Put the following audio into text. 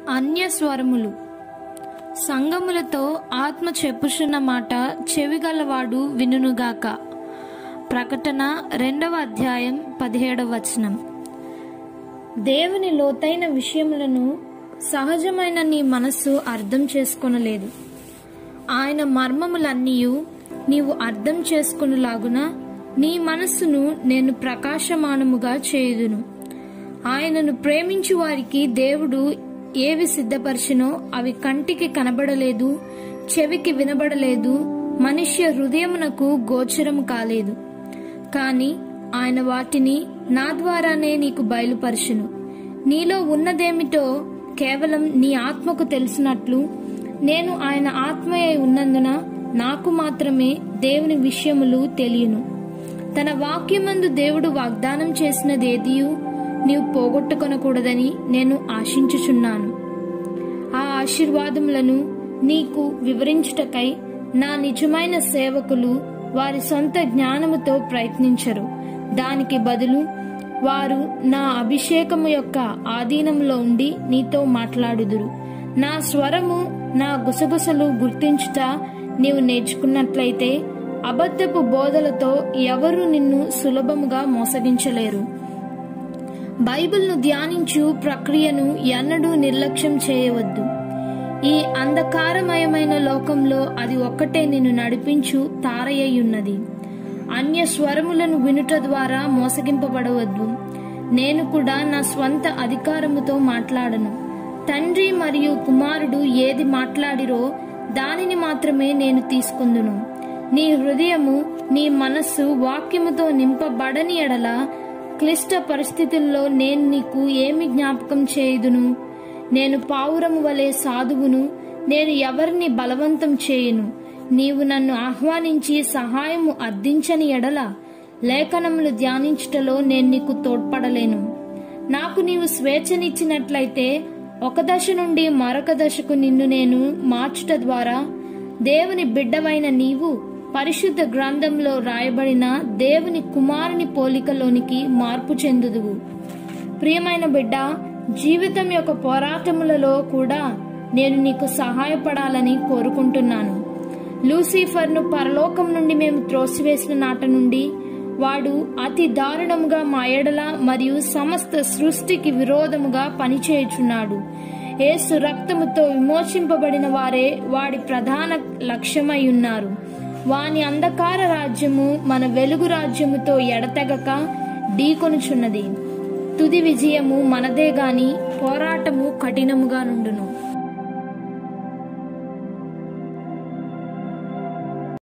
అన్య స్వరములు సంగములతో ఆత్మ చెప్పుచున్న మాట చెవిగలవాడు వినుగాక ప్రకటన రెండవ అధ్యాయం పదిహేడవ వచనం దేవుని లోతైన విషయములను సహజమైన నీ మనస్సు అర్థం చేసుకొనలేదు ఆయన మర్మములన్నీ నీవు అర్థం చేసుకునేలాగున నీ మనస్సును నేను ప్రకాశమానముగా చేయుదును ఆయనను ప్రేమించు వారికి దేవుడు ఏవి సిద్ధపరిచినో అవి కంటికి కనబడలేదు చెవికి వినబడలేదు మనుష్య హృదయమునకు గోచరం కాలేదు కాని ఆయన వాటిని నా ద్వారానే నీకు బయలుపరచును నీలో ఉన్నదేమిటో కేవలం నీ ఆత్మకు తెలిసినట్లు నేను ఆయన ఆత్మయే ఉన్నందున నాకు మాత్రమే దేవుని విషయములు తెలియను తన వాక్యమందు దేవుడు వాగ్దానం చేసినదేదియు నీవు పోగొట్టుకొనకూడదని నేను ఆశించుచున్నాను ఆ ఆశీర్వాదములను నీకు వివరించుటకై నా నిజమైన సేవకులు వారి సొంత జ్ఞానముతో ప్రయత్నించరు దానికి బదులు వారు నా అభిషేకము యొక్క ఆధీనంలో ఉండి నీతో మాట్లాడుదురు నా స్వరము నా గుసగుసలు గుర్తించుట నీవు నేర్చుకున్నట్లయితే అబద్ధపు బోధలతో ఎవరు నిన్ను సులభముగా మోసగించలేరు బైబిల్ను ధ్యానించు ప్రక్రియను ఎన్నడూ నిర్లక్ష్యం చేయవద్దు ఈ అంధకారమయమైన లోకంలో అది ఒక్కటే నిన్ను నడిపించు తారయ్యున్నది అన్య స్వరములను వినుట ద్వారా మోసగింపబడవద్దు నేను కూడా నా స్వంత అధికారముతో మాట్లాడను తండ్రి మరియు కుమారుడు ఏది మాట్లాడిరో దానిని మాత్రమే నేను తీసుకుందును నీ హృదయము నీ మనస్సు వాక్యముతో నింపబడని ఎడల క్లిష్ట పరిస్థితుల్లో నేను నీకు ఏమి జ్ఞాపకం చేయుదును నేను పావురము వలె సాధువును నేను ఎవరిని బలవంతం చేయును నీవు నన్ను ఆహ్వానించి సహాయము అర్థించని ఎడల లేఖనములు ధ్యానించుటలో నేను నీకు తోడ్పడలేను నాకు నీవు స్వేచ్ఛనిచ్చినట్లయితే ఒక దశ నుండి మరొక దశకు నిన్ను నేను మార్చుట ద్వారా దేవుని బిడ్డవైన నీవు పరిశుద్ధ గ్రంథంలో రాయబడిన దేవుని కుమారుని పోలికలోనికి మార్పు చెందుదువు ప్రియమైన బిడ్డ జీవితం యొక్క పోరాటములలో కూడా నేను నీకు సహాయపడాలని కోరుకుంటున్నాను లూసిఫర్ను పరలోకం నుండి మేము త్రోసివేసిన నాట నుండి వాడు అతి దారుణముగా మా ఎడల మరియు సమస్త సృష్టికి విరోధముగా పనిచేయుచున్నాడు ఏసు రక్తముతో విమోచింపబడిన వారే వాడి ప్రధాన లక్ష్యమై ఉన్నారు వాని అంధకార రాజ్యము మన వెలుగు రాజ్యముతో ఎడతెగక ఢీకొనుచున్నది తుది విజయము మనదే గాని పోరాటము కఠినముగా నుండును